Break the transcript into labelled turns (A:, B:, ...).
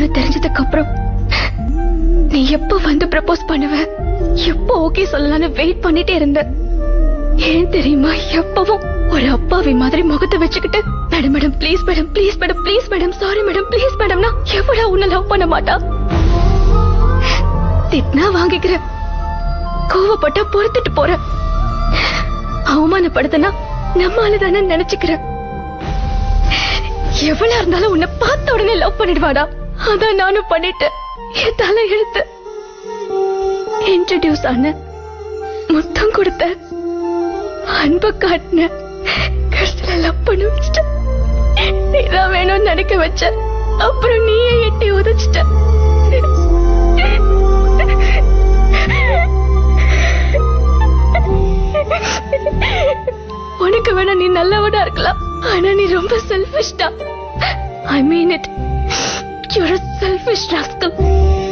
A: பிடிக்கும்னு தெரிஞ்சதுக்கு அப்புறம் நீ எப்ப வந்து ப்ரப்போஸ் பண்ணுவ எப்போ ஓகே சொல்லலாம்னு வெயிட் பண்ணிட்டே இருந்த ஏன் தெரியுமா எப்பவும் ஒரு அப்பாவி மாதிரி முகத்தை வச்சுக்கிட்டு madam madam please madam please madam please madam sorry madam please மேடம்னா எவ்வளவு உன்னை லவ் பண்ண மாட்டா திட்னா வாங்கிக்கிற கோவப்பட்டா பொறுத்துட்டு போற அவமானப்படுத்தினா நம்மால தானே நினைச்சுக்கிற எவ்வளவு இருந்தாலும் உன்னை பார்த்த உடனே லவ் பண்ணிடுவாடா அதான் நானும் பண்ணிட்டேன் என் தலை எழுத்து இன்ட்ரடியூஸ் ஆன முத்தம் கொடுத்த அன்பை காட்டின கடைசியில லவ் பண்ண வச்சுட்ட நீதான் வேணும்னு நினைக்க வச்ச அப்புறம் நீயே எட்டி உதச்சிட்ட உனக்கு வேணா நீ நல்லவனா இருக்கலாம் ஆனா நீ ரொம்ப செல்ஃபிஷ்டா I mean it your selfish rascal